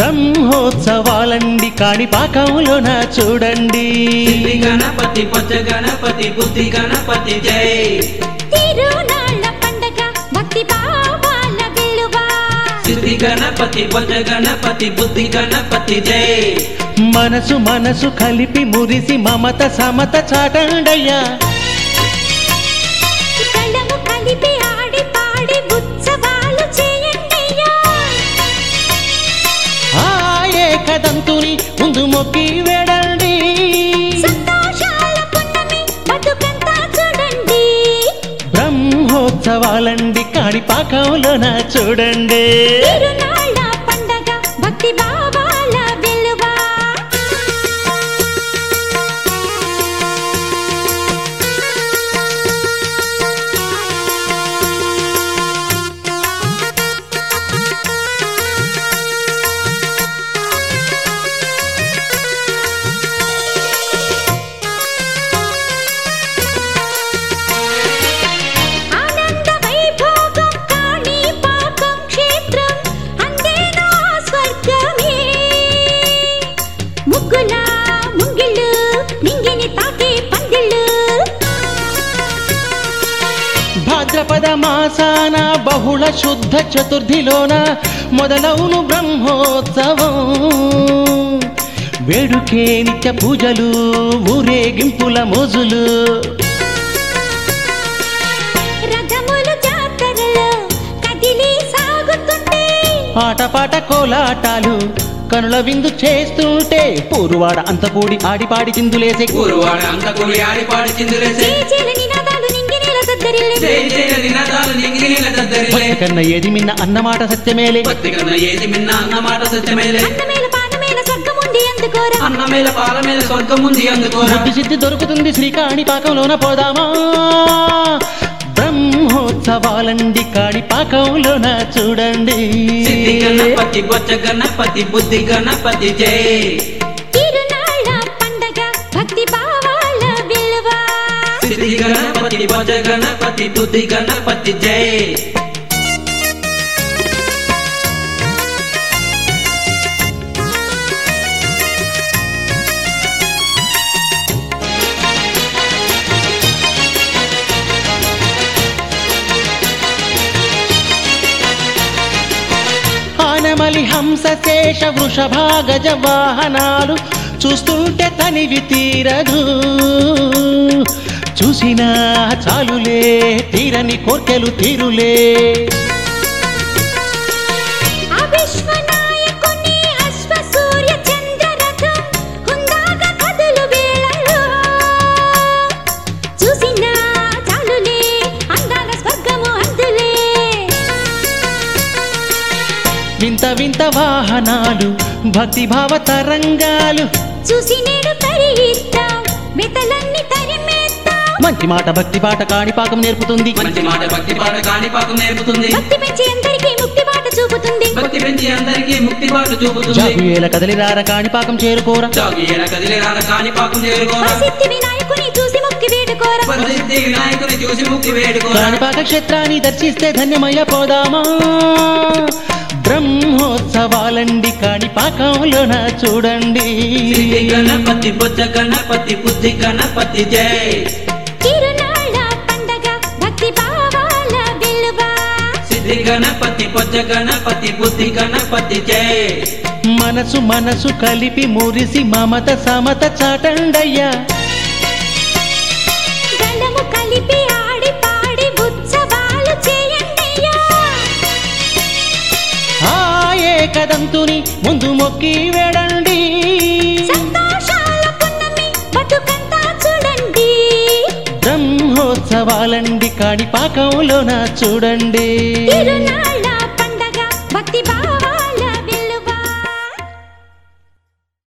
బ్రహ్మోత్సవాలండి కాణిపాకంలోన చూడండి సిద్ధి గణపతి పొచ్చ గణపతి బుద్ధి గణపతి జై తిరునాళ్ళ పండగ భక్తి భావాల విలువ సిద్ధి గణపతి పొచ్చ గణపతి బుద్ధి గణపతి జై మనసు మనసు కలిపి మురిసి మమత సమత చాటండయ్యా కళ్ళము కలిపి ఆడి పాడి ఉత్సవాలు చేయండియ్యా ఆ ఏకదంతుని ముందు మొక్కి వేడండి సంతోషాల పున్నమి బతుకంతా చూడండి బ్రహ్మోత్సవాలండి కాణిపాకంలోన చూడండి తిరునాళ్ళ పండగ భక్తి భావాల విలువ ఆనంద వైభోగం కాణిపాకం క్షేత్రం అందేనో స్వర్గమే ముగ్గుల ముంగిళ్ళు మింగిని తాకే పందిళ్ళు భాద్రపద మాసాన బహుళ శుద్ధ చతుర్థిలోన మొదలవును బ్రహ్మోత్సవం వేడుకే నిత్య పూజలు ఊరేగింపుల మోజులు రథములు జాతరలో కదిలి సాగుతుంటే ఆటపాట కోలాటాలు కనుల విందు చేస్తుంటే పూరువాడ అంత కూడి ఆడిపాడి చిందులేసే ఊరువాడ అంతకుడి ఆడిపాడి చిందులేసే చేల నినాదాలు నింగినేల దద్దరిల్లే జై జయ నినాదాలు నింగినీల దద్దరిలే భక్తి కన్న ఏది మిన్న అన్నమాట సత్యమేలే భక్తి కన్నా ఏది మిన్న అన్నమాట సత్యమేలే అన్నమేల పానమేల స్వర్గముంది అందుకోరా అన్న మీద పాల మీద స్వర్గం ఉంది అందుకోరా బుద్ధి సిద్ధి దొరుకుతుంది శ్రీకాణి పాకంలోన పోదామా బ్రహ్మోత్సవాలండి కాణి పాకంలోన చూడండి సిద్ధి గణపతి బొచ్చ గణపతి బుద్ధి గణపతి జై తిరునాళ్ళ పండగ భక్తి భావాల విలువ సిద్ధి గణపతి బొచ్చ గణపతి బుద్ధి గణపతి జై ఆనమలి హంస శేష వృషభాగజ వాహనాలు చూస్తుంటే తనివి తీరదు చూసినా చాలులే తీరని కోర్కెలు తీరులే అవిశ్వనాయకుని అశ్వ సూర్య చంద్ర రథం హుందాగా కదులు వేళలో చూసినా చాలులే అందాల స్వర్గము అందులే వింత వింత వాహనాలు భక్తిభావ తరంగాలు చూసి నేడు తరిగిద్దాం మెతలన్నీ తరిమేద్దాం మంచి మాట భక్తి పాట కాణిపాకం నేర్పుతుంది మంచి మాట భక్తి పాట కాణిపాకం నేర్పుతుంది భక్తి పెంచి అందరికీ ముక్తి బాట చూపుతుంది భక్తి పెంచి అందరికీ ముక్తి బాట చూపుతుంది జాగుయేల కదలిరార కాణిపాకం చేరుకోరా జాగియన కదిలి రాన కాణిపాకం చేరుకోరా సిద్ధి వినాయకుని చూసి ముక్తి వేడుకోరా పరిస్థితి వినాయకుని చూసి ముక్తి వేడుకోరా కాణిపాక క్షేత్రాన్ని దర్శిస్తే ధన్యమయ్య పోదామా బ్రహ్మోత్సవాలండి కాణిపాకంలోన చూడండి సిద్ధి గణపతి బొచ్చ గణపతి బుద్ధి గణపతి జై తిరునాళ్ళ పండగ భక్తి భావాల విలువ సిద్ధి గణపతి బొచ్చ గణపతి బుద్ధి గణపతి జై మనసు మనసు కలిపి మురిసి మమత సమత చాటండయ్యా గండము కలిపి ఆడి పాడి ఉత్సవాలు చేయండియ్యా ఆ ఏకదంతుని ముందు మొక్కి వేడండి సంతోషాల పున్నమి బతుకంతా చూడండి బ్రహ్మోత్సవాలండి కాణిపాకంలోన చూడండి తిరునాళ్ళ